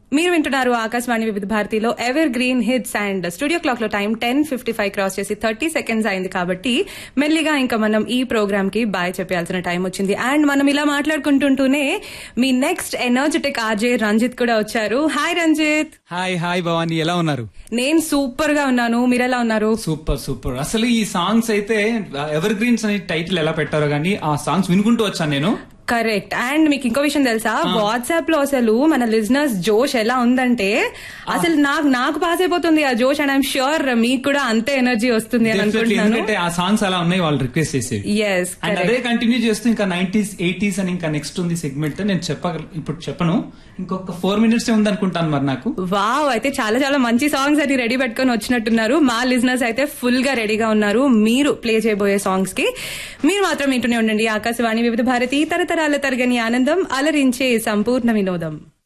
మీరు వింటున్నారు ఆకాశవాణి వివిధ భారతిలో evergreen hits and studio clock లో time ten fifty five cross చేసి థర్టీ సెకండ్స్ అయింది కాబట్టి మెల్లిగా ఇంకా మనం ఈ ప్రోగ్రామ్ కి బాయ్ చెప్పాల్సిన టైం వచ్చింది అండ్ మనం ఇలా మాట్లాడుకుంటుంటూనే మీ నెక్స్ట్ ఎనర్జెటిక్ ఆర్జే రంజిత్ కూడా వచ్చారు hi Ranjith hi hi Bhavani ఎలా ఉన్నారు నేను సూపర్ గా ఉన్నాను మీరెలా ఉన్నారు సూపర్ సూపర్ అసలు ఈ సాంగ్స్ అయితే ఎవర్ గ్రీన్స్ అనే టైటిల్ ఎలా పెట్టారో గానీ ఆ సాంగ్స్ వినుకుంటూ వచ్చాను నేను కరెక్ట్ అండ్ మీకు ఇంకో విషయం తెలుసా వాట్సాప్ లో అసలు మన లిజనర్స్ జోష్ ఎలా ఉందంటే అసలు నాకు నాకు పాస్ అయిపోతుంది ఆ జోష్ అండ్ ఐఎమ్ ష్యూర్ మీకు కూడా అంతే ఎనర్జీ వస్తుంది అని Definitely, అనుకుంటున్నాను ఎందుకంటే ఆ సాంగ్స్ అలా ఉన్నాయి వాళ్ళు రిక్వెస్ట్ చేసేవి ఎస్ అండ్ అదే కంటిన్యూ చేస్తూ ఇంకా నైన్టీస్ ఎయిటీస్ అని ఇంకా నెక్స్ట్ ఉంది సెగ్మెంట్ నేను చెప్ప ఇప్పుడు చెప్పను ఇంకొక ఫోర్ మినిట్స్ ఉంది అనుకుంటాను మరి నాకు వావ్ అయితే చాలా చాలా మంచి సాంగ్స్ అది రెడీ పెట్టుకొని వచ్చినట్టున్నారు మా లిజనర్స్ అయితే ఫుల్ గా రెడీగా ఉన్నారు మీరు ప్లే చేయబోయే సాంగ్స్ కి మీరు మాత్రం వింటూనే ఉండండి ఆకాశవాణి వివిధ భారతి తరతరాల తరగని ఆనందం అలరించే సంపూర్ణ వినోదం